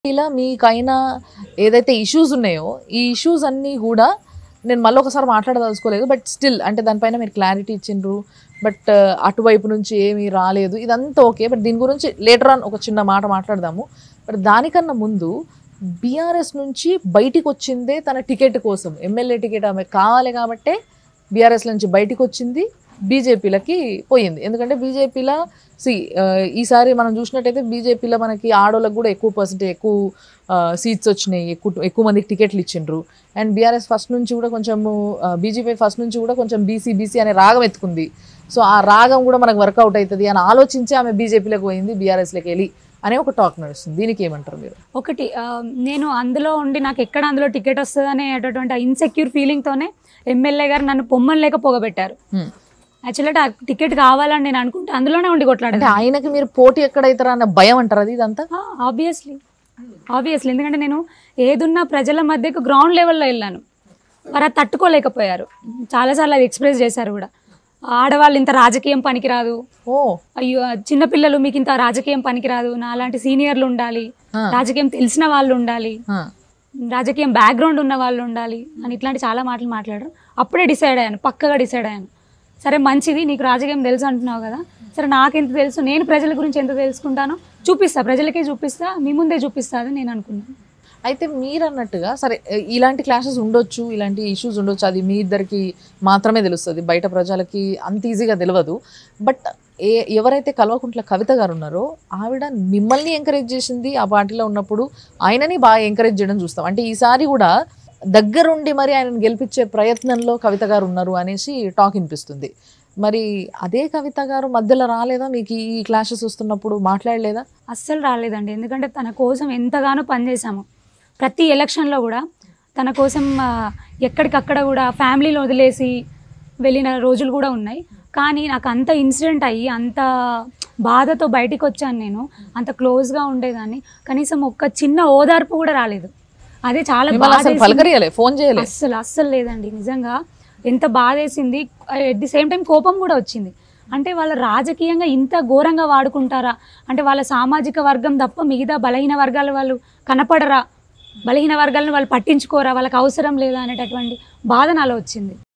ఇలా మీకైనా ఏదైతే ఇష్యూస్ ఉన్నాయో ఈ ఇష్యూస్ అన్నీ కూడా నేను మళ్ళీ ఒకసారి మాట్లాడదలుచుకోలేదు బట్ స్టిల్ అంటే దానిపైన మీరు క్లారిటీ ఇచ్చిండ్రు బట్ అటువైపు నుంచి ఏమీ రాలేదు ఇదంతా ఓకే బట్ దీని గురించి లేటర్ ఆన్ ఒక చిన్న మాట మాట్లాడదాము బట్ దానికన్నా ముందు బీఆర్ఎస్ నుంచి బయటికి వచ్చిందే తన టికెట్ కోసం ఎమ్మెల్యే టికెట్ ఆమె కావాలి కాబట్టే బీఆర్ఎస్ నుంచి బయటికి వచ్చింది బీజేపీలకి పోయింది ఎందుకంటే బీజేపీలో సి ఈసారి మనం చూసినట్టయితే బీజేపీలో మనకి ఆడోళ్ళకి కూడా ఎక్కువ పర్సెంటేజ్ ఎక్కువ సీట్స్ వచ్చినాయి ఎక్కువ ఎక్కువ మందికి టికెట్లు ఇచ్చిండ్రు అండ్ బీఆర్ఎస్ ఫస్ట్ నుంచి కూడా కొంచెము బీజేపీ ఫస్ట్ నుంచి కూడా కొంచెం బీసీ బీసీ అనే రాగం ఎత్తుకుంది సో ఆ రాగం కూడా మనకు వర్కౌట్ అవుతుంది అని ఆలోచించి ఆమె బీజేపీలోకి పోయింది బీఆర్ఎస్లోకి వెళ్ళి అనే ఒక టాక్ నడుస్తుంది దీనికి ఏమంటారు మీరు ఒకటి ఆ, నేను అందులో ఉండి నాకు ఎక్కడ అందులో టికెట్ వస్తుంది అనేటటువంటి ఇన్సెక్యూర్ ఫీలింగ్తోనే ఎమ్మెల్యే గారు నన్ను పొమ్మని లేక పోగబెట్టారు Hmm. యాక్చువల్లీ ఆ టికెట్ కావాలని నేను అనుకుంటే అందులోనే ఉండి అంటే కొట్లాడాను ఆయనకి మీరు పోటీ ఎక్కడైతారా అన్న భయం అంటారు అది ఇదంతా ఆబ్వియస్లీ ఆబ్వియస్లీ ఎందుకంటే నేను ఏదున్నా ప్రజల మధ్యకు గ్రౌండ్ లెవెల్లో వెళ్ళాను వారు అది తట్టుకోలేకపోయారు చాలాసార్లు అది ఎక్స్ప్రెస్ చేశారు కూడా ఆడవాళ్ళు ఇంత రాజకీయం పనికిరాదు ఓ అయ్యో చిన్నపిల్లలు మీకు ఇంత రాజకీయం పనికిరాదు నా అలాంటి సీనియర్లు ఉండాలి ఆ. రాజకీయం తెలిసిన వాళ్ళు ఉండాలి ఆ. రాజకీయం బ్యాక్గ్రౌండ్ ఉన్న వాళ్ళు ఉండాలి అని ఇట్లాంటి చాలా మాటలు మాట్లాడారు అప్పుడే డిసైడ్ అయ్యాను పక్కగా డిసైడ్ అయ్యాను సరే మంచిది నీకు రాజకీయం తెలుసు అంటున్నావు కదా సరే నాకెంత తెలుసు నేను ప్రజల గురించి ఎంత తెలుసుకుంటానో చూపిస్తా ప్రజలకే చూపిస్తా మీ ముందే చూపిస్తా అని నేను అనుకున్నాను అయితే మీరు అన్నట్టుగా సరే ఇలాంటి క్లాషెస్ ఉండొచ్చు ఇలాంటి ఇష్యూస్ ఉండొచ్చు అది మీ ఇద్దరికి మాత్రమే తెలుస్తుంది బయట ప్రజలకి అంత ఈజీగా తెలియదు బట్ ఏ ఎవరైతే కల్వకుంట్ల కవిత గారు ఉన్నారో ఆవిడ మిమ్మల్ని ఎంకరేజ్ చేసింది ఆ పార్టీలో ఉన్నప్పుడు ఆయనని బాగా ఎంకరేజ్ చేయడం చూస్తాం అంటే ఈసారి కూడా దగ్గరుండి మరి ఆయనను గెలిపించే ప్రయత్నంలో కవిత గారు ఉన్నారు అనేసి టాక్ వినిపిస్తుంది మరి అదే కవిత గారు మధ్యలో రాలేదా మీకు ఈ క్లాషెస్ వస్తున్నప్పుడు మాట్లాడలేదా అస్సలు రాలేదండి ఎందుకంటే తన కోసం ఎంతగానో పనిచేశాము ప్రతి ఎలక్షన్లో కూడా తన కోసం ఆ, ఎక్కడికక్కడ కూడా ఫ్యామిలీని వదిలేసి వెళ్ళిన రోజులు కూడా ఉన్నాయి కానీ నాకు అంత ఇన్సిడెంట్ అయ్యి అంత బాధతో బయటికి వచ్చాను నేను అంత క్లోజ్గా ఉండేదాన్ని కనీసం ఒక్క చిన్న ఓదార్పు కూడా రాలేదు అదే చాలా మిమ్మల్ని అసలు బాధేసింది. పలకరియలే ఫోన్ చేయలే అస్సలు అస్సలు లేదండి నిజంగా ఎంత బాధేసింది అట్ ది సేమ్ టైం కోపం కూడా వచ్చింది అంటే వాళ్ళ రాజకీయంగా ఇంత ఘోరంగా వాడుకుంటారా అంటే వాళ్ళ సామాజిక వర్గం తప్ప మిగతా బలహీన వర్గాల వాళ్ళు కనపడరా బలహీన వర్గాలను వాళ్ళు పట్టించుకోరా వాళ్ళకి అవసరం లేదా అనేటటువంటి బాధ నాలో వచ్చింది